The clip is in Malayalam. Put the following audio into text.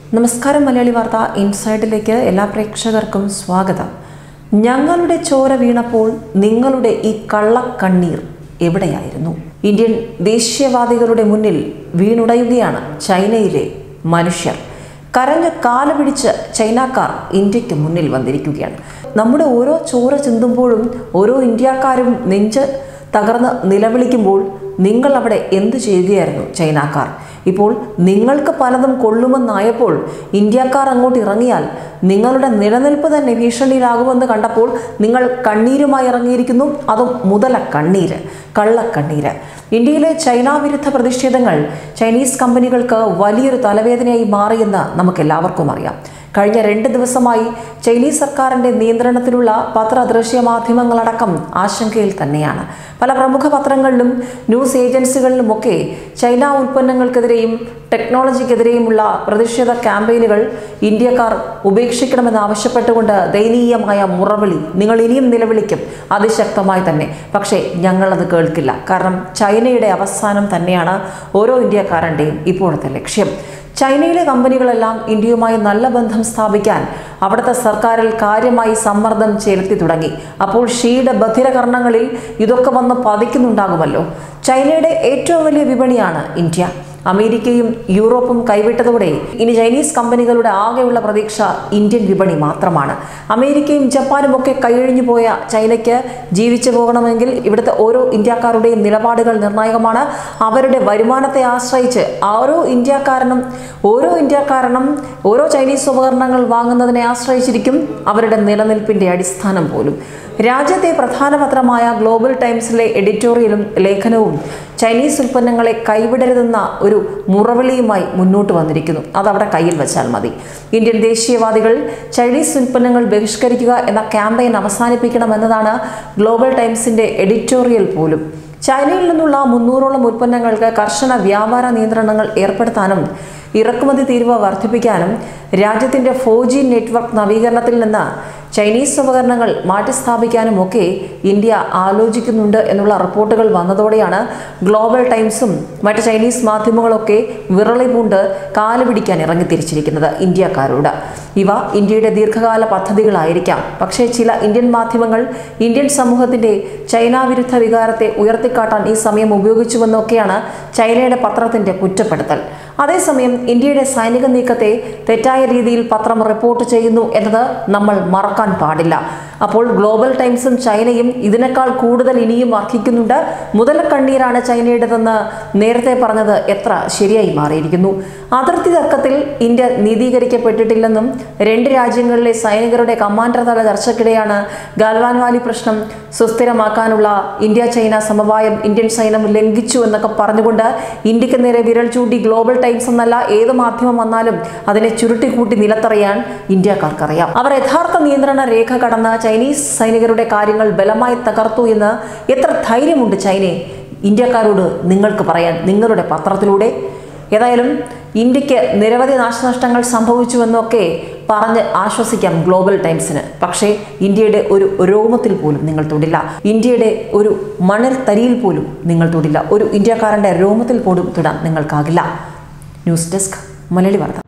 നമസ്കാരം മലയാളി വാർത്ത ഇൻസൈഡിലേക്ക് എല്ലാ പ്രേക്ഷകർക്കും സ്വാഗതം ഞങ്ങളുടെ ചോര വീണപ്പോൾ നിങ്ങളുടെ ഈ കള്ളക്കണ്ണീർ എവിടെയായിരുന്നു ഇന്ത്യൻ ദേശീയവാദികളുടെ മുന്നിൽ വീണുടയുകയാണ് ചൈനയിലെ മനുഷ്യർ കരഞ്ഞ് കാല് പിടിച്ച് ചൈനക്കാർ ഇന്ത്യക്ക് മുന്നിൽ വന്നിരിക്കുകയാണ് നമ്മുടെ ഓരോ ചോര ചിന്തുമ്പോഴും ഓരോ ഇന്ത്യക്കാരും നെഞ്ച് തകർന്ന് നിലവിളിക്കുമ്പോൾ നിങ്ങൾ അവിടെ എന്തു ചെയ്യുകയായിരുന്നു ചൈനക്കാർ ഇപ്പോൾ നിങ്ങൾക്ക് പലതും കൊള്ളുമെന്നായപ്പോൾ ഇന്ത്യക്കാർ അങ്ങോട്ട് ഇറങ്ങിയാൽ നിങ്ങളുടെ നിലനിൽപ്പ് തന്നെ ഭീഷണിയിലാകുമെന്ന് കണ്ടപ്പോൾ നിങ്ങൾ കണ്ണീരുമായി ഇറങ്ങിയിരിക്കുന്നു അതും മുതല കണ്ണീര് കള്ളക്കണ്ണീര് ഇന്ത്യയിലെ ചൈന വിരുദ്ധ പ്രതിഷേധങ്ങൾ ചൈനീസ് കമ്പനികൾക്ക് വലിയൊരു തലവേദനയായി മാറിയെന്ന് നമുക്ക് എല്ലാവർക്കും അറിയാം കഴിഞ്ഞ രണ്ട് ദിവസമായി ചൈനീസ് സർക്കാരിന്റെ നിയന്ത്രണത്തിലുള്ള പത്ര ദൃശ്യ മാധ്യമങ്ങളടക്കം ആശങ്കയിൽ തന്നെയാണ് പല പ്രമുഖ പത്രങ്ങളിലും ന്യൂസ് ഏജൻസികളിലുമൊക്കെ ചൈന ഉൽപ്പന്നങ്ങൾക്കെതിരെയും ടെക്നോളജിക്കെതിരെയുമുള്ള പ്രതിഷേധ ക്യാമ്പയിനുകൾ ഇന്ത്യക്കാർ ഉപേക്ഷിക്കണമെന്ന് ആവശ്യപ്പെട്ടുകൊണ്ട് ദയനീയമായ മുറവിളി നിങ്ങൾ ഇനിയും നിലവിളിക്കും അതിശക്തമായി തന്നെ പക്ഷേ ഞങ്ങളത് കേൾക്കില്ല കാരണം ചൈനയുടെ അവസാനം തന്നെയാണ് ഓരോ ഇന്ത്യക്കാരൻ്റെയും ഇപ്പോഴത്തെ ലക്ഷ്യം ചൈനയിലെ കമ്പനികളെല്ലാം ഇന്ത്യയുമായി നല്ല ബന്ധം സ്ഥാപിക്കാൻ അവിടുത്തെ സർക്കാരിൽ കാര്യമായി സമ്മർദ്ദം ചെലുത്തി തുടങ്ങി അപ്പോൾ ഷീയുടെ ബധിരകർണങ്ങളിൽ ഇതൊക്കെ വന്ന് പതിക്കുന്നുണ്ടാകുമല്ലോ ചൈനയുടെ ഏറ്റവും വലിയ വിപണിയാണ് ഇന്ത്യ അമേരിക്കയും യൂറോപ്പും കൈവിട്ടതോടെ ഇനി ചൈനീസ് കമ്പനികളുടെ ആകെയുള്ള പ്രതീക്ഷ ഇന്ത്യൻ വിപണി മാത്രമാണ് അമേരിക്കയും ജപ്പാനും ഒക്കെ കൈയഴിഞ്ഞു പോയ ചൈനയ്ക്ക് ജീവിച്ചു പോകണമെങ്കിൽ ഇവിടുത്തെ ഓരോ ഇന്ത്യക്കാരുടെയും നിലപാടുകൾ നിർണായകമാണ് അവരുടെ വരുമാനത്തെ ആശ്രയിച്ച് ഓരോ ഇന്ത്യക്കാരനും ഓരോ ഇന്ത്യക്കാരനും ഓരോ ചൈനീസ് ഉപകരണങ്ങൾ വാങ്ങുന്നതിനെ ആശ്രയിച്ചിരിക്കും അവരുടെ നിലനിൽപ്പിന്റെ അടിസ്ഥാനം പോലും രാജ്യത്തെ പ്രധാന പത്രമായ ഗ്ലോബൽ ടൈംസിലെ എഡിറ്റോറിയലും ലേഖനവും ചൈനീസ് ഉൽപ്പന്നങ്ങളെ കൈവിടരുതെന്ന ഒരു മുറവിളിയുമായി മുന്നോട്ട് വന്നിരിക്കുന്നു അതവിടെ കയ്യിൽ വെച്ചാൽ മതി ഇന്ത്യൻ ദേശീയവാദികൾ ചൈനീസ് ഉൽപ്പന്നങ്ങൾ ബഹിഷ്കരിക്കുക എന്ന ക്യാമ്പയിൻ അവസാനിപ്പിക്കണമെന്നതാണ് ഗ്ലോബൽ ടൈംസിന്റെ എഡിറ്റോറിയൽ പോലും ചൈനയിൽ നിന്നുള്ള മുന്നൂറോളം ഉൽപ്പന്നങ്ങൾക്ക് കർശന വ്യാപാര നിയന്ത്രണങ്ങൾ ഏർപ്പെടുത്താനും ഇറക്കുമതി തീരുവ വർദ്ധിപ്പിക്കാനും രാജ്യത്തിന്റെ ഫോർ ജി നെറ്റ്വർക്ക് നവീകരണത്തിൽ നിന്ന് ചൈനീസ് ഉപകരണങ്ങൾ മാറ്റിസ്ഥാപിക്കാനും ഒക്കെ ഇന്ത്യ ആലോചിക്കുന്നുണ്ട് എന്നുള്ള റിപ്പോർട്ടുകൾ വന്നതോടെയാണ് ഗ്ലോബൽ ടൈംസും മറ്റ് ചൈനീസ് മാധ്യമങ്ങളൊക്കെ വിറളി പൂണ്ട് കാല് പിടിക്കാൻ ഇറങ്ങിത്തിരിച്ചിരിക്കുന്നത് ഇന്ത്യക്കാരോട് ഇവ ഇന്ത്യയുടെ ദീർഘകാല പദ്ധതികളായിരിക്കാം പക്ഷേ ചില ഇന്ത്യൻ മാധ്യമങ്ങൾ ഇന്ത്യൻ സമൂഹത്തിന്റെ ചൈന വിരുദ്ധ വികാരത്തെ ഉയർത്തിക്കാട്ടാൻ ഈ സമയം ഉപയോഗിച്ചുവെന്നൊക്കെയാണ് ചൈനയുടെ പത്രത്തിന്റെ കുറ്റപ്പെടുത്തൽ അതേസമയം ഇന്ത്യയുടെ സൈനിക നീക്കത്തെ തെറ്റായ രീതിയിൽ പത്രം റിപ്പോർട്ട് ചെയ്യുന്നു എന്നത് നമ്മൾ മറക്കാൻ പാടില്ല അപ്പോൾ ഗ്ലോബൽ ടൈംസും ചൈനയും ഇതിനേക്കാൾ കൂടുതൽ ഇനിയും അർഹിക്കുന്നുണ്ട് മുതലക്കണ്ണീരാണ് ചൈനയുടേതെന്ന് നേരത്തെ പറഞ്ഞത് എത്ര ശരിയായി മാറിയിരിക്കുന്നു അതിർത്തി തർക്കത്തിൽ ഇന്ത്യ നീതീകരിക്കപ്പെട്ടിട്ടില്ലെന്നും രണ്ട് രാജ്യങ്ങളിലെ സൈനികരുടെ കമാൻഡർ തല ചർച്ചയ്ക്കിടെയാണ് ഗാൽവാൻ വാലി പ്രശ്നം സുസ്ഥിരമാക്കാനുള്ള ഇന്ത്യ ചൈന സമവായം ഇന്ത്യൻ സൈന്യം ലംഘിച്ചു എന്നൊക്കെ പറഞ്ഞുകൊണ്ട് ഇന്ത്യക്ക് നേരെ വിരൽ ചൂണ്ടി ഗ്ലോബൽ ടൈംസ് എന്നല്ല ഏത് മാധ്യമം വന്നാലും അതിനെ ചുരുട്ടിക്കൂട്ടി നിലത്തറിയാൻ ഇന്ത്യക്കാർക്കറിയാം അവർ യഥാർത്ഥ നിയന്ത്രണ രേഖ കടന്ന് ചൈനീസ് സൈനികരുടെ കാര്യങ്ങൾ ബലമായി തകർത്തു എന്ന് എത്ര ധൈര്യമുണ്ട് ചൈനയെ ഇന്ത്യക്കാരോട് നിങ്ങൾക്ക് പറയാൻ നിങ്ങളുടെ പത്രത്തിലൂടെ ഏതായാലും ഇന്ത്യക്ക് നിരവധി നാശനഷ്ടങ്ങൾ സംഭവിച്ചുവെന്നൊക്കെ പറഞ്ഞ് ആശ്വസിക്കാം ഗ്ലോബൽ ടൈംസിന് പക്ഷേ ഇന്ത്യയുടെ ഒരു രോമത്തിൽ പോലും നിങ്ങൾ തൊടില്ല ഇന്ത്യയുടെ ഒരു മണൽ തരിയിൽ പോലും നിങ്ങൾ തൊടില്ല ഒരു ഇന്ത്യക്കാരൻ്റെ രോമത്തിൽ പോലും തൊടാൻ നിങ്ങൾക്കാകില്ല ന്യൂസ് ഡെസ്ക് മലയാളി വാർത്ത